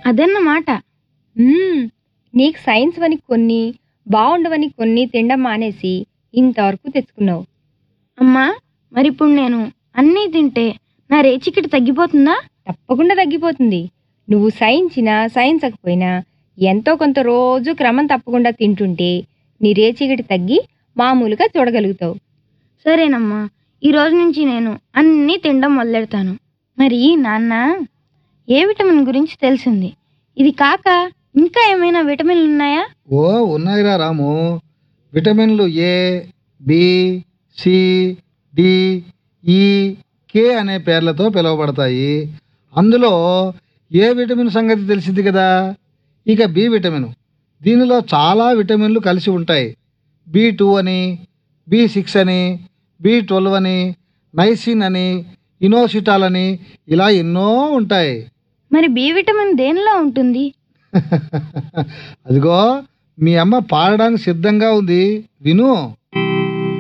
అదన్నమాట మ్మ్. నీకు సైన్స్ వని కొన్ని బాగుండవని కొన్ని తినడం మానేసి ఇంతవరకు తెచ్చుకున్నావు అమ్మా మరి ఇప్పుడు నేను అన్నీ తింటే నా రేచికటి తగ్గిపోతుందా తప్పకుండా తగ్గిపోతుంది నువ్వు సైన్సినా సైన్సకపోయినా ఎంతో కొంత రోజు క్రమం తప్పకుండా తింటుంటే నీ రేచీగటి తగ్గి మామూలుగా చూడగలుగుతావు సరేనమ్మా ఈ రోజు నుంచి నేను అన్నీ తినడం మొదలెడతాను మరి నాన్న ఏ విటమిన్ గురించి తెలిసింది ఇది కాక ఇంకా ఏమైనా విటమిన్లు ఉన్నాయా ఓ ఉన్నాయిరా రాము విటమిన్లు ఏ బి సి డి ఈ కే అనే పేర్లతో పిలువబడతాయి అందులో ఏ విటమిన్ సంగతి తెలిసింది కదా ఇక బి విటమిన్ దీనిలో చాలా విటమిన్లు కలిసి ఉంటాయి బి టూ అని బి సిక్స్ అని బి ట్వెల్వ్ అని నైసిన్ అని ఇనోసిటాల్ అని ఇలా ఎన్నో ఉంటాయి మరి బి విటమిన్ దేనిలో ఉంటుంది అదిగో మీ అమ్మ పాడడానికి సిద్ధంగా ఉంది విను